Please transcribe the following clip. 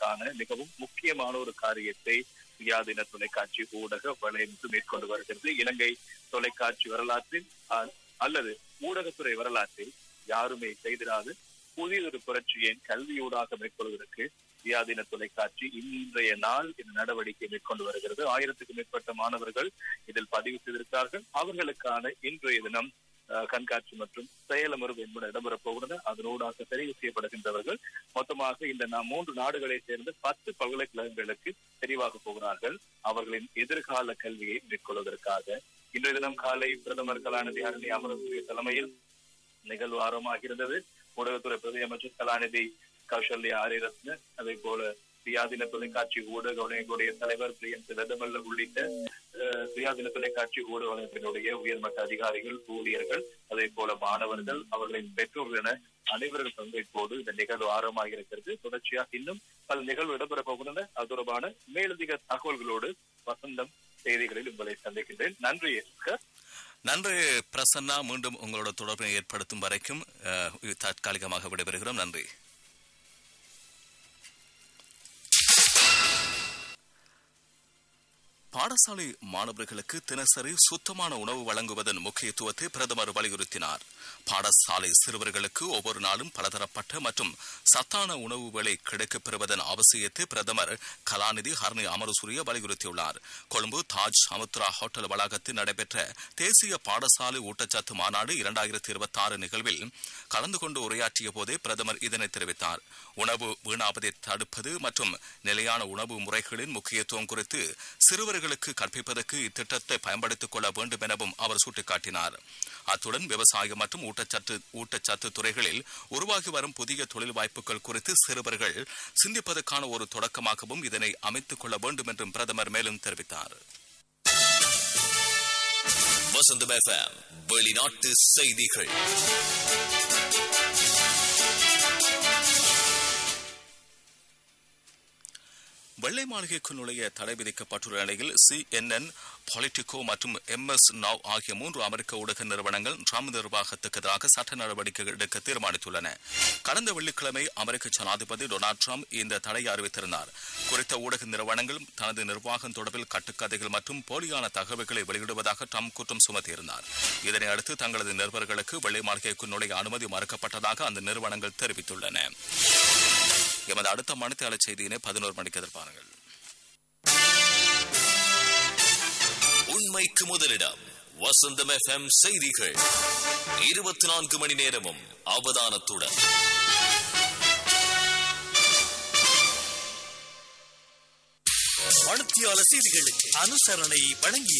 அவர்களுக்கான மிகவும் முக்கியமான ஒரு காரியத்தை சுயாதீன தொலைக்காட்சி ஊடக வலையமைப்பு மேற்கொண்டு வருகிறது இலங்கை தொலைக்காட்சி வரலாற்றில் அ- அல்லது ஊடகத்துறை வரலாற்றில் யாருமே செய்திராது புதியதொரு புரட்சியை கல்வியூடாக மேற்கொள்வதற்கு சுயாதீன தொலைக்காட்சி இன்றைய நாள் இந்த நடவடிக்கை மேற்கொண்டு வருகிறது ஆயிரத்துக்கும் மேற்பட்ட மாணவர்கள் இதில் பதிவு செய்திருக்கிறார்கள் அவர்களுக்கான இன்றைய தினம் அஹ், கண்காட்சி மற்றும் செயலமர்வு என்பன இடம்பெறப் போகிறது அதனூடாக தெரிவு செய்யப்படுகின்றவர்கள் மொத்தமாக இந்த நா- மூன்று நாடுகளை சேர்ந்த பத்து பல்கலைக்கழகங்களுக்கு தெரிவாக போகிறார்கள் அவர்களின் எதிர்கால கல்வியை மேற்கொள்வதற்காக இன்றைய தினம் காலை பிரதமர் கலாநிதி அருணி அமரசூரிய தலைமையில் நிகழ்வு ஆரம்பமாக இருந்தது ஊடகத்துறை பிரதி அமைச்சர் கலாநிதி கௌசல்யா ஆரியரத்ன அதே போல சுயாதீன தொலைக்காட்சி ஊடக வலையங்களுடைய தலைவர் பிரியன் வெதமல்ல உள்ளிட்ட அஹ், சுயாதீன தொலைக்காட்சி ஊடக வலையத்தினுடைய உயர்மட்ட அதிகாரிகள் ஊழியர்கள் அதே போல மாணவர்கள் அவர்களின் பெற்றோர்கள் என அனைவரும் பங்கேற்போடு இந்த நிகழ்வு ஆரம்பமாக இருக்கிறது தொடர்ச்சியாக இன்னும் பல நிகழ்வு இடம்பெற போகின்றன அது தொடர்பான மேலதிக தகவல்களோடு வசந்தம் செய்திகளில் உங்களை சந்திக்கின்றேன் நன்றி எஸ்கர் நன்றி பிரசன்னா மீண்டும் உங்களோட தொடர்பை ஏற்படுத்தும் வரைக்கும் அஹ், தற்காலிகமாக விடைபெறுகிறோம் நன்றி பாடசாலை மாணவர்களுக்கு தினசரி சுத்தமான உணவு வழங்குவதன் முக்கியத்துவத்தை பிரதமர் வலியுறுத்தினார் பாடசாலை சிறுவர்களுக்கு ஒவ்வொரு நாளும் பலதரப்பட்ட மற்றும் சத்தான உணவுகளை கிடைக்கப் பெறுவதன் அவசியத்தை பிரதமர் கலாநிதி ஹர்னி அமரசூரிய வலியுறுத்தியுள்ளார் கொழும்பு தாஜ் சமுத்ரா ஹோட்டல் வளாகத்தில் நடைபெற்ற தேசிய பாடசாலை ஊட்டச்சத்து மாநாடு இரண்டாயிரத்தி இருபத்தி ஆறு நிகழ்வில் கலந்து கொண்டு உரையாற்றிய போதே பிரதமர் இதனை தெரிவித்தார் உணவு வீணாவதை தடுப்பது மற்றும் நிலையான உணவு முறைகளின் முக்கியத்துவம் குறித்து சிறுவர்களுக்கு கற்பிப்பதற்கு இத்திட்டத்தை பயன்படுத்திக் கொள்ள வேண்டும் எனவும் அவர் சுட்டிக்காட்டினார் அத்துடன் விவசாயம் மற்றும் ஊட்டச்சத்து ஊட்டச்சத்து துறைகளில் உருவாகி வரும் புதிய தொழில் வாய்ப்புகள் குறித்து சிறுவர்கள் சிந்திப்பதற்கான ஒரு தொடக்கமாகவும் இதனை அமைத்துக் கொள்ள வேண்டும் என்றும் பிரதமர் மேலும் தெரிவித்தார் வசந்தம் எஃப்எம் வெளிநாட்டு செய்திகள் வெள்ளை மாளிகைக்கு நுழைய தடை விதிக்கப்பட்டுள்ள நிலையில் சிஎன்என் பொலிட்டிகோ மற்றும் எம்எஸ் நவ் ஆகிய மூன்று அமெரிக்க ஊடக நிறுவனங்கள் ட்ரம்ப் நிர்வாகத்துக்கு எதிராக சட்ட நடவடிக்கை எடுக்க தீர்மானித்துள்ளன கடந்த வெள்ளிக்கிழமை அமெரிக்க ஜனாதிபதி டொனால்ட் ட்ரம்ப் இந்த தடையை அறிவித்திருந்தார் குறித்த ஊடக நிறுவனங்கள் தனது நிர்வாகம் தொடர்பில் கட்டுக்கதைகள் மற்றும் போலியான தகவல்களை வெளியிடுவதாக ட்ரம்ப் குற்றம் சுமத்தியிருந்தார் இதனை அடுத்து தங்களது நிருபர்களுக்கு வெள்ளை மாளிகைக்கு நுழைய அனுமதி மறுக்கப்பட்டதாக அந்த நிறுவனங்கள் தெரிவித்துள்ளன எமது அடுத்த மணித்தாளர் செய்தியினை பதினோரு மணிக்கு எதிர்பாருங்கள் உண்மைக்கு முதலிடம் வசந்தம் எஃப்எம் செய்திகள் இருபத்தி நான்கு மணி நேரமும் அவதானத்துடன் மணத்தியால செய்திகளுக்கு அனுசரணை வழங்கி